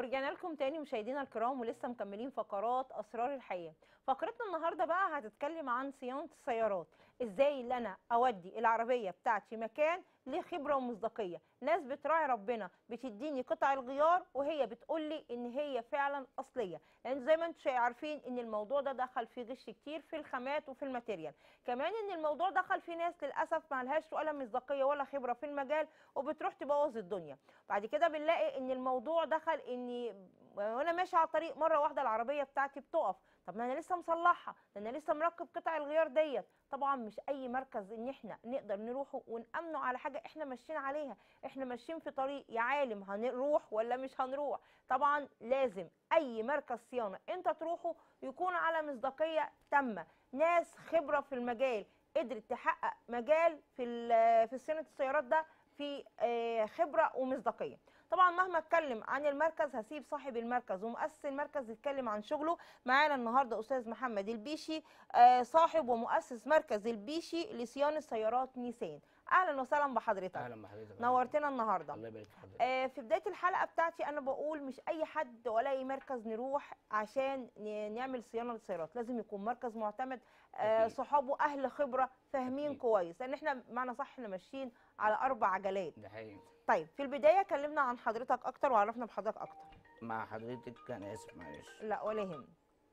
ورجعنا لكم تاني مشاهدينا الكرام ولسه مكملين فقرات اسرار الحياه فقرتنا النهارده بقى هتتكلم عن صيانه السيارات ازاي اللي انا اودي العربيه بتاعتي مكان ليه خبره ومصداقيه ناس بتراعي ربنا بتديني قطع الغيار وهي بتقول لي ان هي فعلا اصليه لان زي ما انتم عارفين ان الموضوع ده دخل فيه غش كتير في الخامات وفي الماتيريال كمان ان الموضوع دخل فيه ناس للاسف ما لهاش ولا مصداقيه ولا خبره في المجال وبتروح تبوظ الدنيا بعد كده بنلاقي ان الموضوع دخل اني وانا ماشي على الطريق مره واحده العربيه بتاعتي بتقف طب ما انا لسه مصلحها ده انا لسه مركب قطع الغيار ديت طبعا مش اي مركز ان احنا نقدر نروحه ونامنه على حاجه احنا ماشيين عليها احنا ماشيين في طريق يا عالم هنروح ولا مش هنروح طبعا لازم اي مركز صيانه انت تروحه يكون على مصداقيه تامه ناس خبره في المجال قدرت تحقق مجال في ال- في صيانه السيارات ده في آه، خبره ومصداقيه طبعا مهما اتكلم عن المركز هسيب صاحب المركز ومؤسس المركز يتكلم عن شغله معانا النهارده استاذ محمد البيشي آه، صاحب ومؤسس مركز البيشي لصيانه سيارات نيسان اهلا وسهلا بحضرتك اهلا بحضرتك نورتنا النهارده الله يبارك في حضرتك آه، في بدايه الحلقه بتاعتي انا بقول مش اي حد ولا اي مركز نروح عشان ن- نعمل صيانه للسيارات لازم يكون مركز معتمد آه، أكيد. صحابه اهل خبره فاهمين أكيد. كويس لان احنا بمعنى صح احنا ماشيين على اربع عجلات ده حقيقي طيب في البدايه كلمنا عن حضرتك اكتر وعرفنا بحضرتك اكتر مع حضرتك انا اسف معلش لا ولا يهمني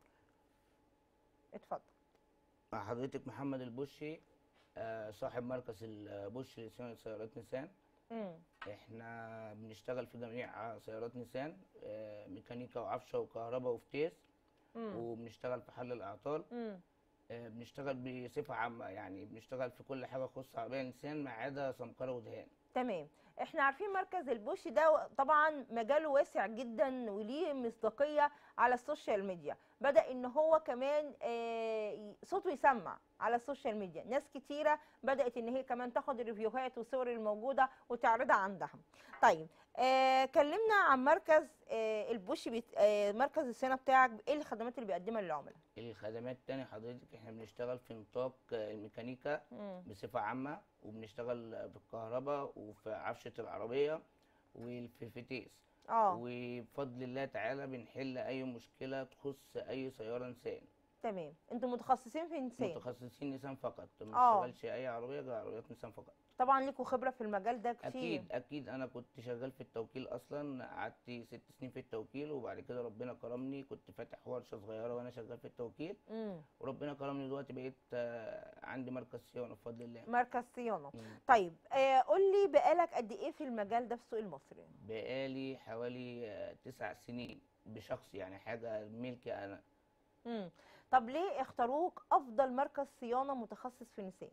اتفضل مع حضرتك محمد البشي آه، صاحب مركز البشي لصيانه سيارات نيسان امم احنا بنشتغل في جميع سيارات نيسان آه، ميكانيكا وعفشه وكهرباء وفتيس امم وبنشتغل في حل الاعطال امم آه، بنشتغل بصفه عامه يعني بنشتغل في كل حاجه تخص عربيه نيسان ما عدا سمكره ودهان تمام احنا عارفين مركز البوش ده طبعا مجاله واسع جدا وليه مصداقيه على السوشيال ميديا بدا ان هو كمان آه، صوته يسمع على السوشيال ميديا ناس كتيره بدات ان هي كمان تاخد الريفيوهات والصور الموجوده وتعرضها عندها طيب آه كلمنا عن مركز آه البوش بيت آه مركز الصيانه بتاعك ايه الخدمات اللي بيقدمها للعملاء الخدمات تاني حضرتك احنا بنشتغل في نطاق آه، الميكانيكا مم. بصفة عامة وبنشتغل بالكهرباء وفي عفشة العربية وفي فتيس اه وبفضل الله تعالى بنحل أي مشكلة تخص أي سيارة نسان تمام انتوا متخصصين في نسان متخصصين نسان فقط ما آه. بنشتغلش أي عربية غير عربيات نسان فقط طبعا ليكوا خبره في المجال ده كتير أكيد أكيد أنا كنت شغال في التوكيل أصلا قعدت ست سنين في التوكيل وبعد كده ربنا كرمني كنت فاتح ورشة صغيرة وأنا شغال في التوكيل امم وربنا كرمني دلوقتي بقيت آه، عندي مركز صيانة بفضل الله مركز صيانه مم. طيب آه قول لي بقالك قد ايه في المجال ده في السوق المصري بقالي حوالي آه، تسع سنين بشخص يعني حاجة ملكي أنا امم طب ليه اختاروك افضل مركز صيانه متخصص في نساء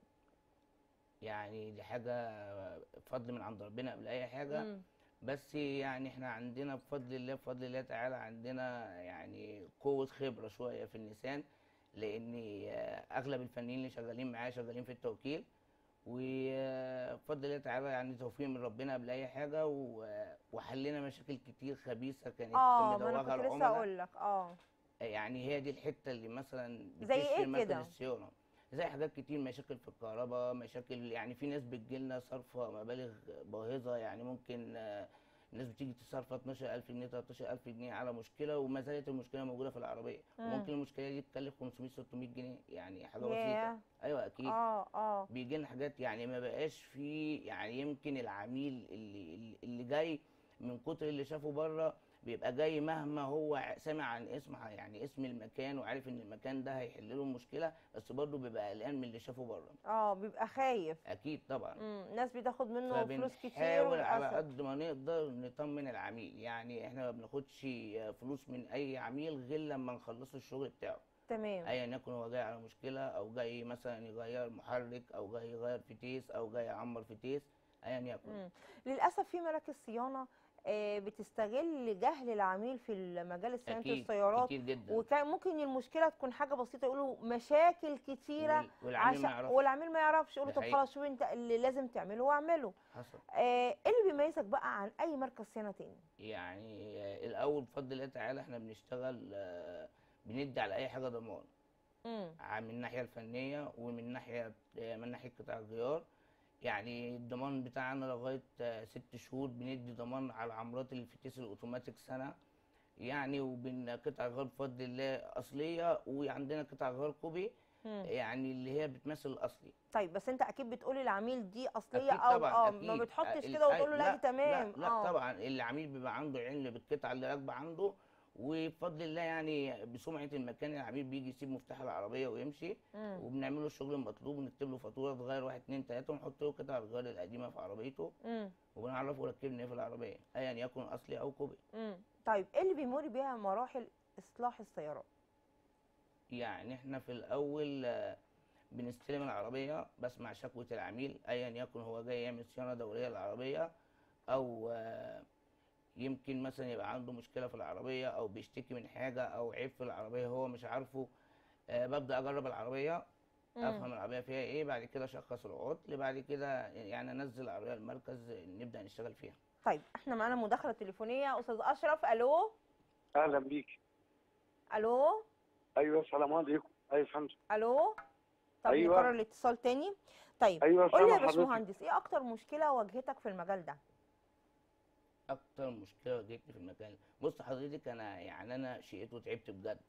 يعني دي حاجة فضل من عند ربنا قبل أي حاجة مم. بس يعني احنا عندنا بفضل الله بفضل الله تعالى عندنا يعني قوة خبرة شوية في النسان لأن آه، أغلب الفنيين اللي شغالين معايا شغالين في التوكيل وبفضل الله تعالى يعني توفيق من ربنا قبل أي حاجة و- وحلينا مشاكل كتير خبيثة كانت اه ما انا مدوغة كنت لسه العملاء اقول لك اه يعني هي دي الحته اللي مثلا زي إيه بتشفي مركز كده؟ الصيانه زي حاجات كتير مشاكل في الكهرباء مشاكل يعني في ناس بتجيلنا صارفه مبالغ باهظه يعني ممكن آه، الناس بتيجي تصرف 12000 جنيه 13000 جنيه على مشكله وما زالت المشكله موجوده في العربيه مم. وممكن المشكله دي تكلف 500 600 جنيه يعني حاجه ياه. بسيطه ايوه اكيد اه اه بيجي لنا حاجات يعني ما بقاش في يعني يمكن العميل اللي اللي- اللي جاي من كتر اللي شافه بره بيبقى جاي مهما هو ع- سامع عن اسم يعني اسم المكان وعارف ان المكان ده هيحل له المشكله بس برضه بيبقى قلقان من اللي شافه بره اه بيبقى خايف اكيد طبعا امم ناس بتاخد منه فلوس كتير فبنحاول على وللأسف. قد ما نقدر نطمن العميل يعني احنا ما بناخدش فلوس من اي عميل غير لما نخلص الشغل بتاعه تمام ايا يكن هو جاي على مشكله او جاي مثلا يغير محرك او جاي يغير فتيس او جاي يعمر فتيس ايا يكن مم. للاسف في مراكز صيانه آه، بتستغل جهل العميل في مجال صيانه اكيد السيارات كتير جدا وكان ممكن المشكله تكون حاجه بسيطه يقولوا مشاكل كتيره وال- والعميل ما عشان يعرفش والعميل ما يعرفش يقول له ده طب حقيقي. خلاص شوف انت اللي لازم تعمله واعمله حصل آه، ايه اللي بيميزك بقى عن اي مركز صيانه تاني يعني آه، الاول بفضل الله تعالى احنا بنشتغل آه، بندي على اي حاجه ضمان امم ع- من الناحيه الفنيه ومن ناحيه آه، من ناحيه قطع الغيار يعني الضمان بتاعنا لغايه آه، ست شهور بندي ضمان على عمرات الفتيس الاوتوماتيك سنه يعني وبين قطع غيار بفضل الله اصليه وعندنا قطع غيار كوبي مم. يعني اللي هي بتمثل الاصلي طيب بس انت اكيد بتقولي العميل دي اصليه اكيد او طبعا اه اكيد ما بتحطش ال- كده وتقول له أي- لا دي تمام لا, لا اه طبعا العميل بيبقى عنده علم بالقطعه اللي راكبه عنده وبفضل الله يعني بسمعه المكان العميل بيجي يسيب مفتاح العربيه ويمشي مم. وبنعمل له الشغل المطلوب ونكتب له فاتوره تغير واحد اتنين تلاته ونحط له قطع الغيار القديمه في عربيته مم. وبنعرفه ركبنا ايه في العربيه ايا يكن اصلي او كوبي مم. طيب ايه اللي بيمر بيها مراحل اصلاح السيارات يعني احنا في الاول آه، بنستلم العربيه بسمع شكوى العميل ايا يكن هو جاي يعمل صيانه دوريه للعربيه او آه، يمكن مثلا يبقى عنده مشكله في العربيه او بيشتكي من حاجه او عيب في العربيه هو مش عارفه آه، ببدا اجرب العربيه مم. افهم العربيه فيها ايه بعد كده اشخص العطل بعد كده يعني انزل العربيه المركز نبدا نشتغل فيها طيب احنا معانا مداخله تليفونيه استاذ اشرف الو اهلا بيك الو ايوه السلام عليكم ايوه فهمت الو طب أيوة. نكرر الاتصال تاني طيب ايوه قول لي يا سامع حضرتك باشمهندس ايه اكتر مشكله واجهتك في المجال ده اكتر مشكله واجهتني في المكان بص حضرتك انا يعني انا شقيت وتعبت بجد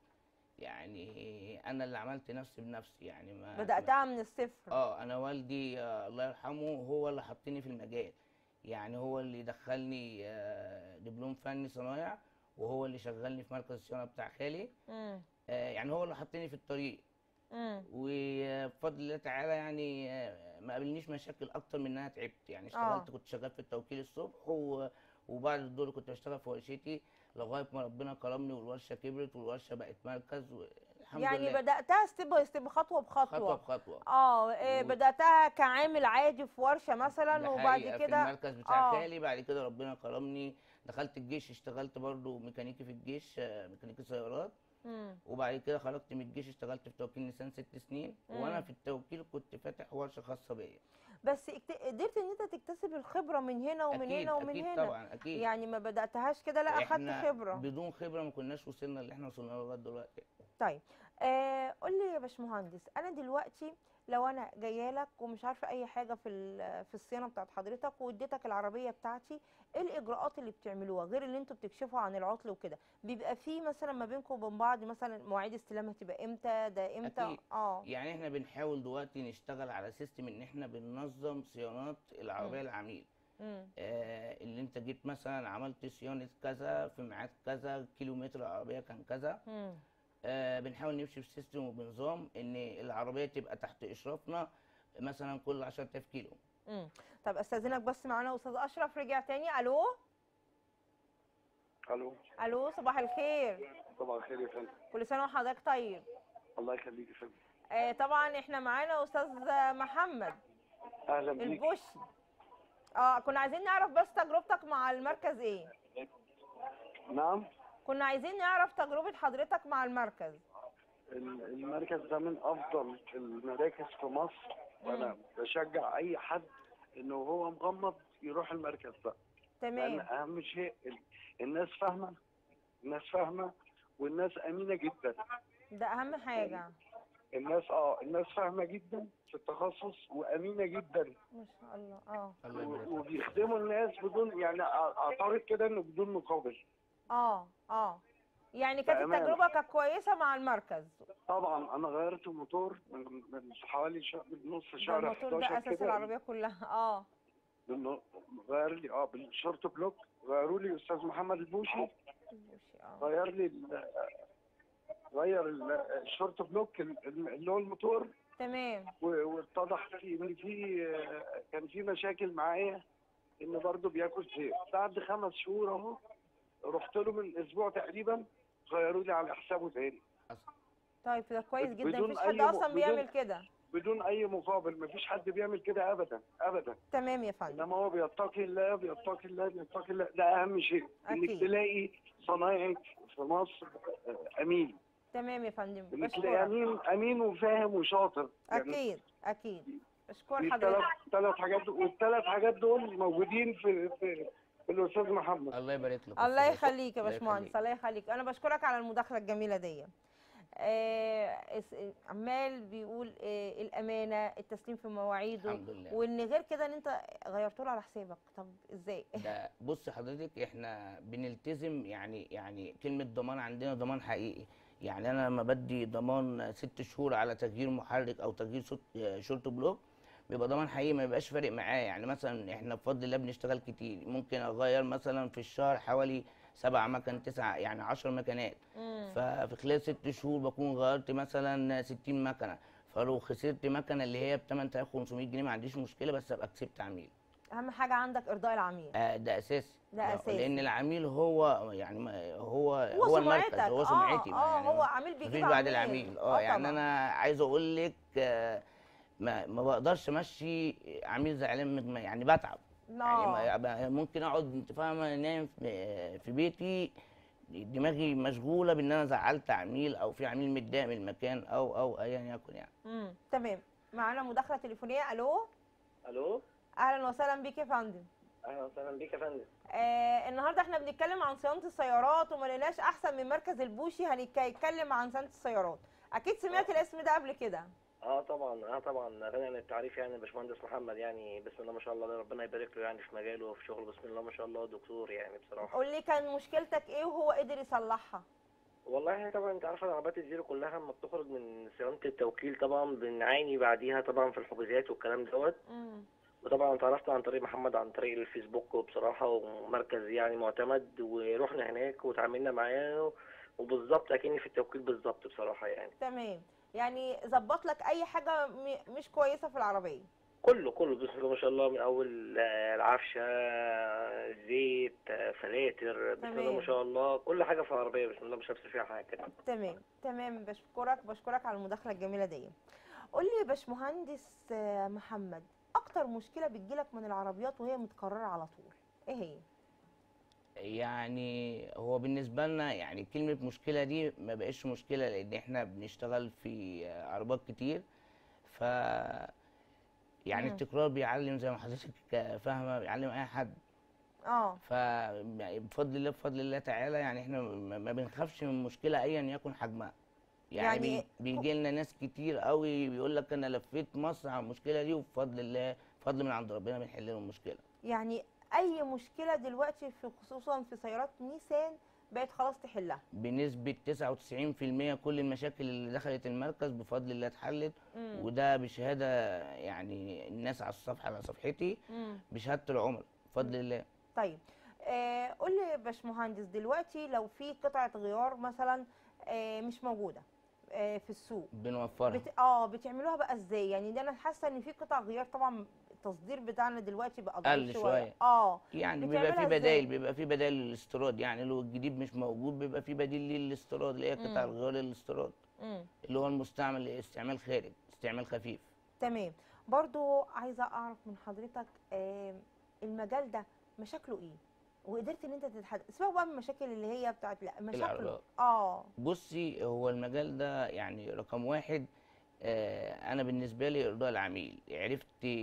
يعني انا اللي عملت نفسي بنفسي يعني ما ما- بداتها من الصفر اه انا والدي آه الله يرحمه هو اللي حطني في المجال يعني هو اللي دخلني آه دبلوم فني صنايع وهو اللي شغلني في مركز الصيانه بتاع خالي مم. آه يعني هو اللي حطني في الطريق مم. وبفضل الله تعالى يعني آه، ما قابلنيش مشاكل اكتر من انها تعبت يعني آه. اشتغلت كنت شغال في التوكيل الصبح و... وبعد الظهر كنت بشتغل في ورشتي لغايه ما ربنا كرمني والورشه كبرت والورشه بقت مركز والحمد يعني لله بداتها ستيب باي ستيب خطوه بخطوه خطوه بخطوه اه إيه و- بداتها كعامل عادي في ورشه مثلا ده وبعد حقيقة كده في المركز بتاع آه. خالي بعد كده ربنا كرمني دخلت الجيش اشتغلت برضو ميكانيكي في الجيش آه، ميكانيكي سيارات مم. وبعد كده خرجت من الجيش اشتغلت في توكيل نيسان ست سنين وانا مم. في التوكيل كنت فاتح ورشه خاصه بيا بس اكت- قدرت ان انت تكتسب الخبره من هنا ومن اكيد هنا ومن اكيد هنا طبعا اكيد يعني ما بداتهاش كده لا اخدت احنا خبره بدون خبره ما كناش وصلنا اللي احنا وصلنا له لغايه دلوقتي طيب آه قول لي يا باشمهندس انا دلوقتي لو انا جايه لك ومش عارفه اي حاجه في ال- في الصيانه بتاعت حضرتك واديتك العربيه بتاعتي ايه الاجراءات اللي بتعملوها غير اللي انتوا بتكشفوا عن العطل وكده بيبقى في مثلا ما بينكم وبين بعض مثلا مواعيد استلام هتبقى امتى ده امتى أكيد. اه يعني احنا بنحاول دلوقتي نشتغل على سيستم ان احنا بننظم صيانات العربيه مم. للعميل مم. آه اللي انت جيت مثلا عملت صيانه كذا في ميعاد كذا كيلومتر العربيه كان كذا مم. آه بنحاول نمشي بسيستم وبنظام ان العربيه تبقى تحت اشرافنا مثلا كل 10000 كيلو مم. طب استاذنك بس معانا استاذ اشرف رجع تاني الو الو الو صباح الخير صباح الخير يا فندم كل سنه وحضرتك طيب الله يخليك يا فندم آه طبعا احنا معانا استاذ محمد اهلا بيك البوشي اه كنا عايزين نعرف بس تجربتك مع المركز ايه نعم كنا عايزين نعرف تجربة حضرتك مع المركز ال- المركز ده من افضل المراكز في مصر وانا بشجع اي حد انه هو مغمض يروح المركز ده لان تمام اهم شيء ال- الناس فاهمه الناس فاهمه والناس امينه جدا ده اهم حاجة الناس اه الناس فاهمه جدا في التخصص وامينه جدا ما شاء الله اه الله يبارك و- لك. وبيخدموا الناس بدون يعني أ- اعتقد كده انه بدون مقابل اه اه يعني كانت بأمانة. التجربة كانت كويسة مع المركز طبعا انا غيرت موتور من من حوالي شهر من نص ده شهر الموتور ده 11 اساس كده العربية كلها اه بالن- غير لي اه بالشورت بلوك غيروا لي استاذ محمد البوشي البوشي، اه غير لي ال- غير ال- الشورت بلوك ال- ال- اللي هو الموتور تمام و- واتضح في ان في آه، كان في مشاكل معايا ان برضه بياكل زيت بعد خمس شهور اهو رحت له من اسبوع تقريبا غيروا لي على حسابه تاني طيب ده كويس جدا بدون مفيش حد أي م- اصلا بدون- بيعمل كده بدون اي مقابل مفيش حد بيعمل كده ابدا ابدا تمام يا فندم انما هو بيتقي الله بيتقي الله بيتقي الله ده اهم شيء انك أكيد. تلاقي صنايعي في مصر آه، امين تمام يا فندم انك تلاقي بشكرك امين امين وفاهم وشاطر اكيد اكيد بشكر دي حضرتك ثلاث ثلاث حاجات والثلاث حاجات دول موجودين في في, في الاستاذ محمد الله يبارك لك الله أستاذ. يخليك يا الله باشمهندس يخليك. الله يخليك انا بشكرك على المداخله الجميله دي آه اس- عمال بيقول آه الامانه التسليم في مواعيده الحمد لله وان غير كده ان انت غيرته له على حسابك طب ازاي ده بص حضرتك احنا بنلتزم يعني يعني كلمة ضمان عندنا ضمان حقيقي يعني انا لما بدي ضمان ست شهور على تغيير محرك او تغيير صوت شورت بلوك بيبقى ضمان حقيقي ما بيبقاش فارق معايا يعني مثلا احنا بفضل الله بنشتغل كتير ممكن اغير مثلا في الشهر حوالي سبع مكن تسعة يعني عشر مكنات مم. ففي خلال ست شهور بكون غيرت مثلا 60 مكنه فلو خسرت مكنه اللي هي ب 8500 جنيه ما عنديش مشكله بس ابقى كسبت عميل اهم حاجه عندك ارضاء العميل آه ده اساسي ده لا، أساسي. لان العميل هو يعني ما- هو هو هو المركز سمعتك هو اه سمعتي ما اه يعني هو عميل بيجيب مفيش بعد عميل. العميل اه يعني طبعاً. انا عايز اقول لك آه ما, ما بقدرش امشي عميل زعلان من يعني بتعب يعني اه ما- ممكن اقعد انت فاهمه انام في في بيتي دماغي مشغوله بان انا زعلت عميل او في عميل متضايق من المكان او او ايا يكن يعني مم. تمام معانا مداخله تليفونيه الو الو اهلا وسهلا بيك يا فندم اهلا وسهلا بيك يا فندم آه النهارده احنا بنتكلم عن صيانه السيارات وما لقيناش احسن من مركز البوشي هنتكلم عن صيانه السيارات اكيد سمعت الاسم ده قبل كده اه طبعا اه طبعا غني عن التعريف يعني باشمهندس محمد يعني بسم الله ما شاء الله ربنا يبارك له يعني في مجاله وفي شغله بسم الله ما شاء الله دكتور يعني بصراحه قول لي كان مشكلتك ايه وهو قدر يصلحها والله طبعا انت عارفه العربيات الزيرو كلها لما بتخرج من صيانه التوكيل طبعا بنعاني بعديها طبعا في الحجوزات والكلام دوت مم. وطبعا اتعرفت عن طريق محمد عن طريق الفيسبوك وبصراحه ومركز يعني معتمد ورحنا هناك وتعاملنا معاه وبالظبط اكني في التوكيل بالظبط بصراحه يعني تمام يعني ظبط لك اي حاجه م- مش كويسه في العربيه كله كله بسم الله ما شاء الله من اول آه، العفشه آه، زيت آه، فلاتر بسم الله تمام. ما شاء الله كل حاجه في العربيه بسم الله مش هفصل فيها حاجه كده تمام تمام بشكرك بشكرك على المداخله الجميله دي قول لي يا باشمهندس آه، محمد اكتر مشكله بتجيلك من العربيات وهي متكرره على طول ايه هي يعني هو بالنسبه لنا يعني كلمه مشكله دي ما بقتش مشكله لان احنا بنشتغل في عربات كتير ف يعني مم. التكرار بيعلم زي ما حضرتك فاهمه بيعلم اي حد اه فبفضل الله بفضل الله تعالى يعني احنا ما ما بنخافش من مشكله ايا يكن حجمها يعني, يعني يعني بيجي لنا ناس كتير قوي بيقول لك انا لفيت مصر على المشكله دي وبفضل الله فضل من عند ربنا بنحل لهم المشكله يعني اي مشكله دلوقتي في خصوصا في سيارات نيسان بقت خلاص تحلها بنسبه 99% كل المشاكل اللي دخلت المركز بفضل الله اتحلت مم. وده بشهاده يعني الناس على الصفحه على صفحتي مم. بشهاده العملاء بفضل الله طيب آه قول لي يا باشمهندس دلوقتي لو في قطعه غيار مثلا آه مش موجوده آه في السوق بنوفرها بت... اه بتعملوها بقى ازاي يعني ده انا حاسه ان في قطع غيار طبعا التصدير بتاعنا دلوقتي بقى ضعيف قل شوية. اه يعني بتعملها بيبقى في إزاي؟ بدايل بيبقى في بدايل للاستيراد يعني لو الجديد مش موجود بيبقى في بديل ليه للاستيراد اللي هي قطع مم. الغيار للاستيراد امم اللي هو المستعمل لاستعمال خارج استعمال خفيف تمام برضو عايزه اعرف من حضرتك آه المجال ده مشاكله ايه وقدرت ان انت تتحدث سيبك بقى من المشاكل اللي هي بتاعت لا مشاكله العربيات. اه بصي هو المجال ده يعني رقم واحد آه انا بالنسبه لي ارضاء العميل عرفت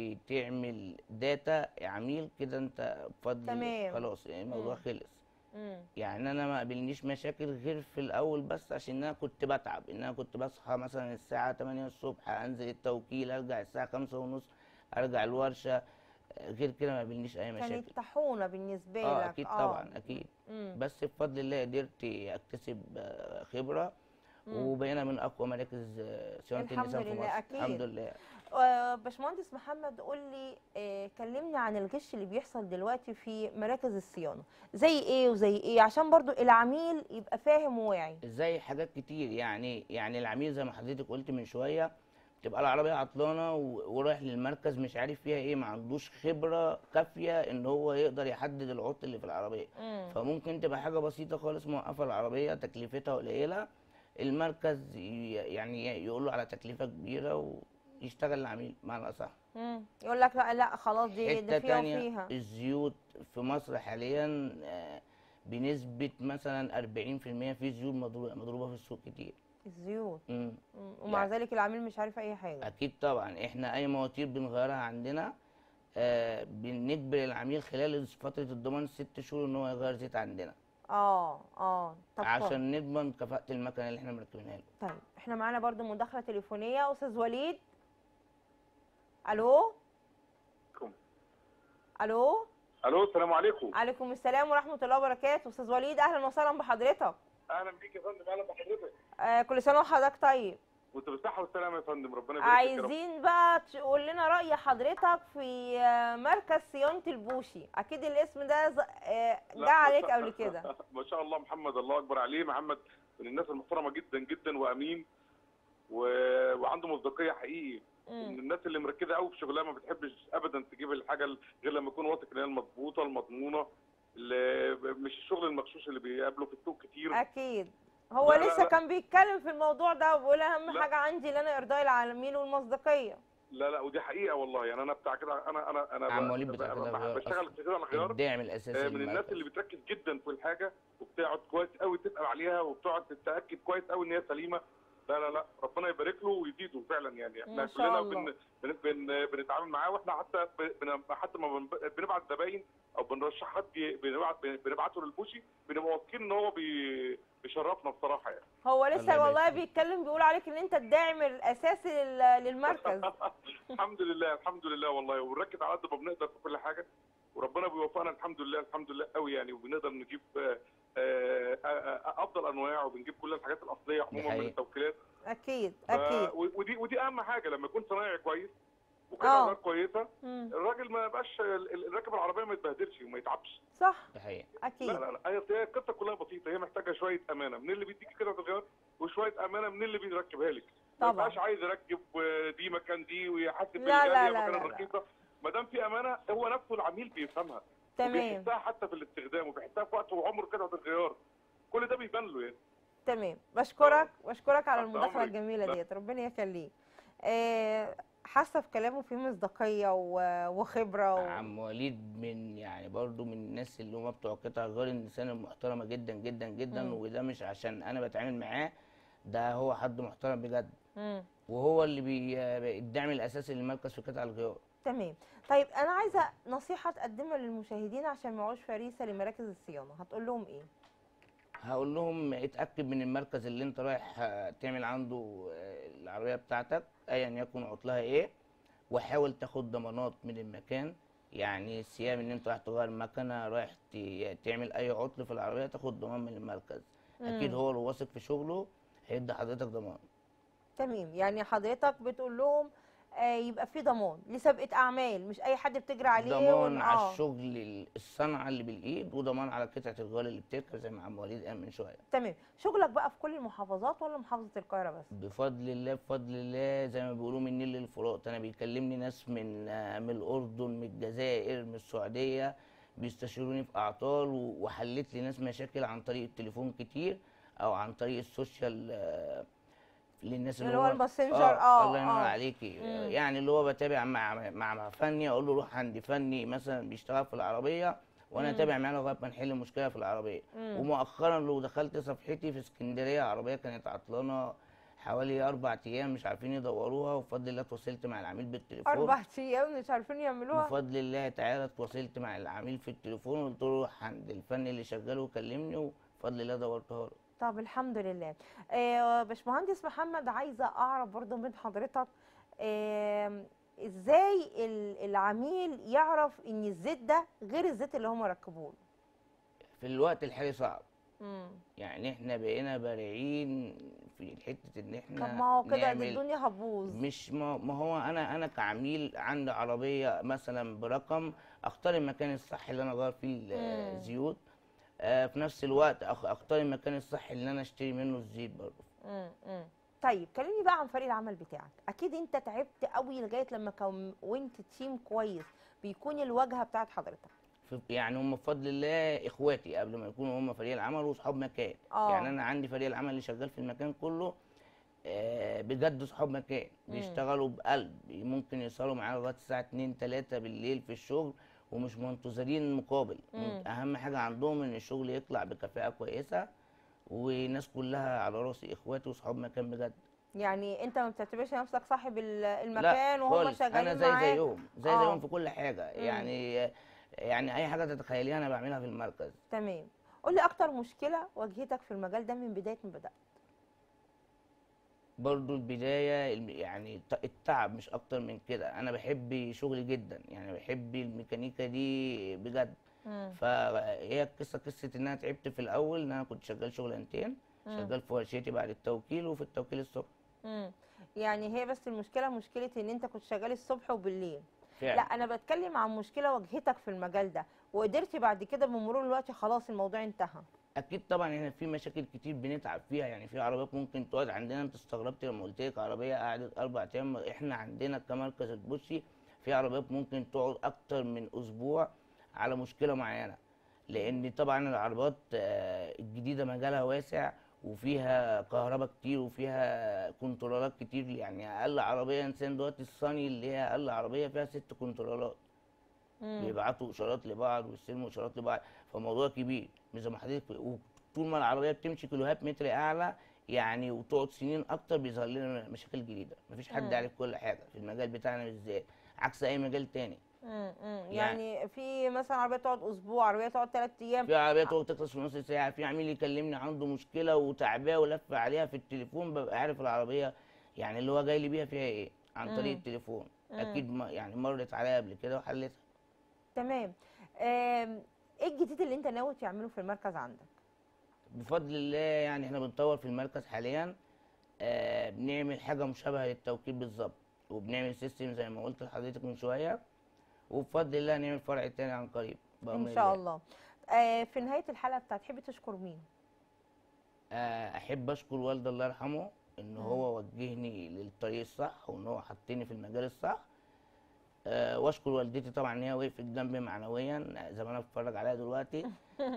تعمل داتا عميل كده انت بفضل تمام. خلاص يعني الموضوع مم. خلص امم يعني انا ما قابلنيش مشاكل غير في الاول بس عشان انا كنت بتعب ان انا كنت بصحى مثلا الساعه 8 الصبح انزل التوكيل ارجع الساعه 5 ونص ارجع الورشه غير كده ما قابلنيش اي مشاكل كانت طحونه بالنسبه لك اه اكيد طبعا اكيد مم. بس بفضل الله قدرت اكتسب آه، خبره مم. وبقينا من اقوى مراكز آه، صيانه الحمد النساء في لله، مصر أكيد. الحمد لله آه، باشمهندس محمد قول لي آه، كلمني عن الغش اللي بيحصل دلوقتي في مراكز الصيانه زي ايه وزي ايه عشان برضو العميل يبقى فاهم وواعي ازاي حاجات كتير يعني يعني العميل زي ما حضرتك قلت من شويه تبقى العربيه عطلانه و- ورايح للمركز مش عارف فيها ايه ما عندوش خبره كافيه ان هو يقدر يحدد العطل اللي في العربيه مم. فممكن تبقى حاجه بسيطه خالص موقفه العربيه تكلفتها قليله المركز ي- يعني يقول له على تكلفه كبيره ويشتغل العميل معنى اصح مم. يقول لك لا لا خلاص دي حته ده فيها تانية وفيها الزيوت في مصر حاليا آه، بنسبه مثلا 40% في زيوت مضروبه مضروبة في السوق كتير الزيوت مم. مم. ومع يعني- ذلك العميل مش عارف اي حاجه اكيد طبعا احنا اي مواتير بنغيرها عندنا آه بنجبر العميل خلال فتره الضمان ست شهور ان هو يغير زيت عندنا اه اه طب خالص. عشان نضمن كفاءه المكنه اللي احنا مركبينها له طيب احنا معانا برضو مداخله تليفونيه استاذ وليد الو الو الو السلام عليكم عليكم السلام ورحمه الله وبركاته استاذ وليد اهلا وسهلا بحضرتك اهلا بيك يا فندم اهلا بحضرتك آه كل سنه وحضرتك طيب وانت بالصحه والسلامه يا فندم ربنا يبارك فيك يا رب عايزين بقى تقول لنا رأي حضرتك في آه، مركز صيانة البوشي أكيد الاسم ده ز- آه، لا، جه عليك ما شاء- قبل كده ما شاء الله محمد الله اكبر عليه محمد من الناس المحترمه جدا جدا وامين و... وعنده مصداقيه حقيقي من مم. الناس اللي مركزه قوي في شغلها ما بتحبش ابدا تجيب الحاجه غير لما يكون واثق ان هي المظبوطه المضمونه اللي مش الشغل المغشوش اللي بيقابله في السوق كتير أكيد هو لا، لا، لسه لا. كان بيتكلم في الموضوع ده وبيقول أهم لا. حاجة عندي اللي أنا إرضاء العالمين والمصداقية لا لا ودي حقيقه والله يعني انا بتاع كده انا انا انا عم ب- وليد ب- بتاع ب- كده غيار بشتغل أصلاً. كده على غيار الداعم الاساسي آه، من الناس للمركز. اللي بتركز جدا في الحاجه وبتقعد كويس قوي تسال عليها وبتقعد تتاكد كويس قوي ان هي سليمه لا لا لا ربنا يبارك له ويزيده فعلا يعني احنا ما شاء كلنا الله. بن بن بن بنتعامل معاه واحنا حتى ب- بن حتى ما بن- بنبعت زباين او بنرشح حد ي- بنبعت بنبعته للبوشي بنبقى واثقين ان هو بي- بيشرفنا بصراحه يعني هو الله لسه يبارك والله فيك. بيتكلم بيقول عليك إن أنت الداعم الأساسي لل- للمركز الحمد لله الحمد لله والله ونركز على قد ما بنقدر في كل حاجه وربنا بيوفقنا الحمد لله الحمد لله قوي يعني وبنقدر نجيب آه، آه، آه، افضل انواع وبنجيب كل الحاجات الاصليه عموما من حقيقة. التوكيلات أكيد ف- أكيد و- ودي ودي اهم حاجه لما يكون صنايعي كويس وكل آه. الناس كويسه مم. الراجل ما يبقاش ال- ال- الراكب العربيه ما يتبهدلش وما يتعبش صح دي حقيقة لا أكيد لا لا هي هي القصه كلها بسيطه هي محتاجه شويه امانه من اللي بيديك كده تغير وشويه امانه من اللي بيركبها لك ما طبعا. يبقاش عايز يركب آه، دي مكان دي ويحاسب لا، لا، بالغاليه لا، مكان لا، لا. الرخيصه ما دام في امانه هو نفسه العميل بيفهمها تمام وبيحسها حتى في الاستخدام وبيحسها في وقت وعمر كده الغيار كل ده بيبان له يعني تمام بشكرك بشكرك على تحت المداخله أمرك. الجميله لا. ديت ربنا يخليك آه، حاسه في كلامه فيه مصداقيه و- وخبره و... عم وليد من يعني برضو من الناس اللي هم بتوع قطع غير النسان المحترمه جدا جدا جدا مم. وده مش عشان انا بتعامل معاه ده هو حد محترم بجد مم. وهو اللي بي الدعم الاساسي للمركز في قطع الغيار تمام طيب انا عايزه نصيحه تقدمها للمشاهدين عشان ما يقعوش فريسه لمراكز الصيانه هتقول لهم ايه هقول لهم اتاكد من المركز اللي انت رايح آه، تعمل عنده آه، العربيه بتاعتك ايا يكن عطلها ايه وحاول تاخد ضمانات من المكان يعني الصيام ان انت رايح تغير مكنه رايح ت- تعمل اي عطل في العربيه تاخد ضمان من المركز اكيد مم. هو لو واثق في شغله هيدي حضرتك ضمان تمام يعني حضرتك بتقول لهم آه يبقى في ضمان لسابقه اعمال مش اي حد بتجري عليه ضمان ون- على آه. الشغل ال- الصنعه اللي بالايد وضمان على قطعه الغيار اللي بتركب زي ما عم وليد قال من شويه تمام شغلك بقى في كل المحافظات ولا محافظه القاهره بس بفضل الله بفضل الله زي ما بيقولوا من النيل للفرات انا بيكلمني ناس من آه، من الاردن من الجزائر من السعوديه بيستشيروني في اعطال و- وحلت لي ناس مشاكل عن طريق التليفون كتير او عن طريق السوشيال آه، للناس اللي هو الماسنجر، آه، الله ينور آه. عليكي مم. يعني اللي هو بتابع مع مع مع فني اقول له روح عند فني مثلا بيشتغل في العربيه وانا مم. اتابع معاه لغايه ما نحل المشكله في العربيه مم. ومؤخرا لو دخلت صفحتي في اسكندريه عربيه كانت عطلانه حوالي اربع ايام مش عارفين يدوروها وبفضل الله اتواصلت مع العميل بالتليفون اربع ايام مش عارفين يعملوها بفضل الله تعالى اتواصلت مع العميل في التليفون وقلت له روح عند الفني اللي شغال وكلمني وبفضل الله دورتها له طب الحمد لله آه باشمهندس محمد عايزه اعرف برضو من حضرتك آه ازاي ال- العميل يعرف ان الزيت ده غير الزيت اللي هم ركبوه له في الوقت الحالي صعب مم. يعني احنا بقينا بارعين في حته ان احنا طب ما هو كده دي نعمل الدنيا هتبوظ مش ما, ما هو انا انا كعميل عندي عربيه مثلا برقم اختار المكان الصح اللي انا اغير فيه ال- مم. الزيوت آه في نفس الوقت أخ- اختار المكان الصح اللي انا اشتري منه الزيت برضه مم. مم. طيب كلمني بقى عن فريق العمل بتاعك اكيد انت تعبت قوي لغايه لما كونت تيم كويس بيكون الواجهه بتاعت حضرتك في- يعني هم بفضل الله اخواتي قبل ما يكونوا هم فريق العمل واصحاب مكان آه. يعني انا عندي فريق العمل اللي شغال في المكان كله آه، بجد صحاب مكان مم. بيشتغلوا بقلب ممكن يوصلوا معايا لغايه الساعه 2 3 بالليل في الشغل ومش منتظرين مقابل مم. اهم حاجه عندهم ان الشغل يطلع بكفاءه كويسه والناس كلها على راسي اخواتي وصحاب مكان بجد يعني انت ما بتعتبرش نفسك صاحب ال- لا المكان وهم خالص شغالين انا زي معاك زيهم زي آه. زيهم في كل حاجه يعني يعني اي حاجه تتخيليها انا بعملها في المركز تمام قول لي اكتر مشكله واجهتك في المجال ده من بدايه ما بدات برضو البداية الم- يعني الت- التعب مش أكتر من كده أنا بحب شغلي جدا يعني بحب الميكانيكا دي بجد فهي القصة قصة إن أنا تعبت في الأول إن أنا كنت شغال شغلانتين مم. شغال في ورشتي بعد التوكيل وفي التوكيل الصبح مم. يعني هي بس المشكله مشكله ان انت كنت شغال الصبح وبالليل فعلا لا انا بتكلم عن مشكله واجهتك في المجال ده وقدرتي بعد كده بمرور الوقت خلاص الموضوع انتهى اكيد طبعا احنا في مشاكل كتير بنتعب فيها يعني في عربيات ممكن تقعد عندنا انت استغربت لما قلت لك عربيه قعدت اربع ايام احنا عندنا كمركز البوشي في عربيات ممكن تقعد اكتر من اسبوع على مشكله معينه لان طبعا العربيات آه، الجديده مجالها واسع وفيها كهرباء كتير وفيها كنترولات كتير يعني اقل عربيه انسان دلوقتي الصني اللي هي اقل عربيه فيها ست كنترولات مم. بيبعتوا اشارات لبعض ويستلموا اشارات لبعض فموضوع كبير مش زي ما حضرتك وطول ما العربيه بتمشي كيلوهات متر اعلى يعني وتقعد سنين اكتر بيظهر لنا مشاكل جديده مفيش حد مم. عارف كل حاجه في المجال بتاعنا بالذات عكس اي مجال تاني مم. مم. يعني- يعني في مثلا عربيه تقعد اسبوع عربيه تقعد ثلاث ايام في عربيه تقعد تخلص في نص ساعه في عميل يكلمني عنده مشكله وتعباه ولف عليها في التليفون ببقى عارف العربيه يعني اللي هو جاي لي بيها فيها ايه عن طريق مم. التليفون مم. اكيد ما يعني مرت عليا قبل كده وحلتها تمام آم، ايه الجديد اللي انت ناوي تعمله في المركز عندك بفضل الله يعني احنا بنطور في المركز حاليا آه بنعمل حاجه مشابهه للتوكيل بالظبط وبنعمل سيستم زي ما قلت لحضرتك من شويه وبفضل الله هنعمل فرع تاني عن قريب بأمر ان شاء الله آه، في نهايه الحلقه بتاعت تحب تشكر مين آه احب اشكر والدي الله يرحمه ان مم. هو وجهني للطريق الصح وان هو حطني في المجال الصح آه واشكر والدتي طبعا ان هي وقفت جنبي معنويا زي ما انا بتفرج عليها دلوقتي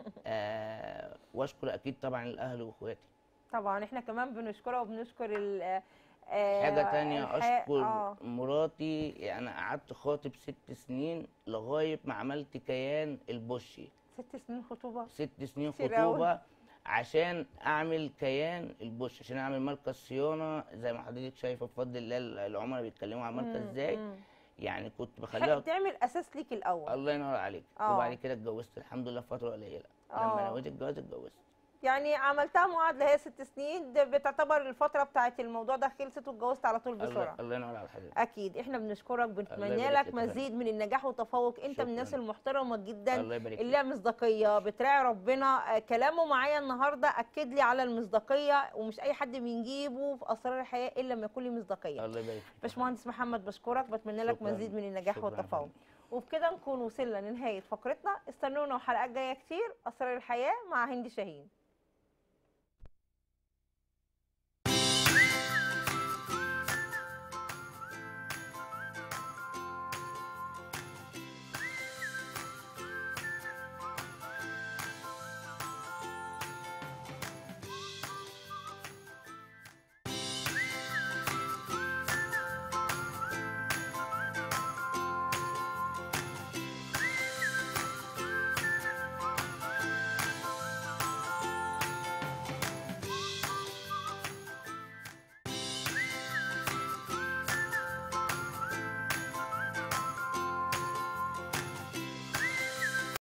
آه واشكر اكيد طبعا الاهل واخواتي طبعا احنا كمان بنشكرها وبنشكر ال آه، حاجة تانية الحياة- أشكر اه مراتي أنا قعدت خاطب ست سنين لغاية ما عملت كيان البوشي ست سنين خطوبه ست سنين كتير أوي. خطوبة عشان أعمل كيان البوشي عشان أعمل مركز صيانة زي ما حضرتك شايفة بفضل الله العملاء بيتكلموا عن مركز مم، إزاي مم. يعني كنت حق بخليها تعمل اساس ليك الاول الله ينور عليك آه. وبعد كده اتجوزت الحمد لله في فترة قليلة آه. لما نويت الجواز اتجوزت يعني عملتها معادله هي ست سنين ده بتعتبر الفتره بتاعت الموضوع ده خلصت واتجوزت على طول الله, بسرعه الله ينور على حضرتك اكيد احنا بنشكرك بنتمنى يبارك لك فيك يا فندم. مزيد من النجاح والتفوق انت من الناس شكراً. المحترمه جدا الله يبارك اللي فيك لها مصداقيه بتراعي ربنا آه، كلامه معايا النهارده اكد لي على المصداقيه ومش اي حد بنجيبه في اسرار الحياه الا لما يكون لي مصداقيه الله يبارك فيك باشمهندس محمد بشكرك بتمنى لك شكراً. مزيد من النجاح شكراً يا والتفوق فندم. وبكده نكون وصلنا لنهايه فقرتنا استنونا وحلقات جايه كتير اسرار الحياه مع هندي شاهين